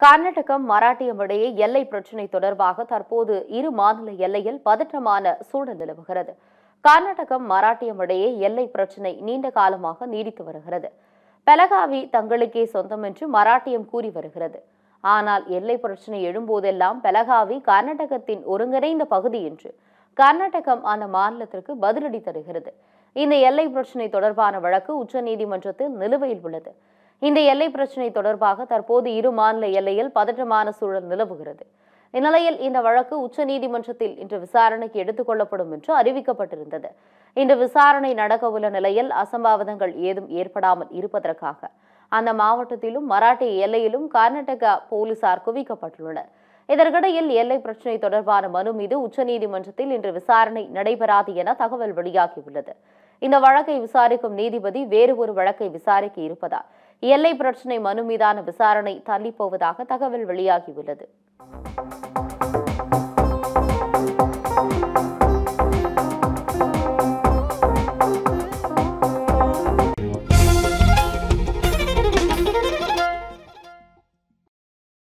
கர்நாடகம் மராட்டியம் இடையே எல்லை பிரச்சினை தொடர்பாக தற்போது இரு மாநில எல்லையில் பதற்றமான சூழல் நிலவுகிறது கர்நாடகம் மராட்டியம் இடையே எல்லை பிரச்சினை நீண்ட காலமாக நீடித்து வருகிறது பெலகாவி தங்களுக்கே சொந்தம் என்று மராட்டியம் கூறி வருகிறது ஆனால் எல்லை பிரச்சினை எழும்போதெல்லாம் பெலகாவி கர்நாடகத்தின் ஒருங்கிணைந்த பகுதி என்று கர்நாடகம் அந்த மாநிலத்திற்கு பதிலடி தருகிறது இந்த எல்லை பிரச்சினை தொடர்பான வழக்கு உச்சநீதிமன்றத்தில் நிலுவையில் உள்ளது இந்த எல்லை பிரச்சினை தொடர்பாக தற்போது இரு மாநில எல்லையில் பதற்றமான சூழல் நிலவுகிறது இந்நிலையில் இந்த வழக்கு உச்சநீதிமன்றத்தில் இன்று விசாரணைக்கு எடுத்துக் கொள்ளப்படும் என்று அறிவிக்கப்பட்டிருந்தது இன்று விசாரணை நடக்கவுள்ள நிலையில் அசம்பாவிதங்கள் ஏதும் ஏற்படாமல் இருப்பதற்காக அந்த மாவட்டத்திலும் மராட்டிய எல்லையிலும் கர்நாடகா போலீசார் குவிக்கப்பட்டுள்ளனர் இதற்கிடையில் எல்லை பிரச்சினை தொடர்பான மனு மீது உச்சநீதிமன்றத்தில் இன்று விசாரணை நடைபெறாது என தகவல் வெளியாகியுள்ளது இந்த வழக்கை விசாரிக்கும் நீதிபதி வேறு ஒரு வழக்கை விசாரிக்க இருப்பதால் எல்லை பிரச்சினை மனு மீதான விசாரணை தள்ளிப்போவதாக தகவல் வெளியாகியுள்ளது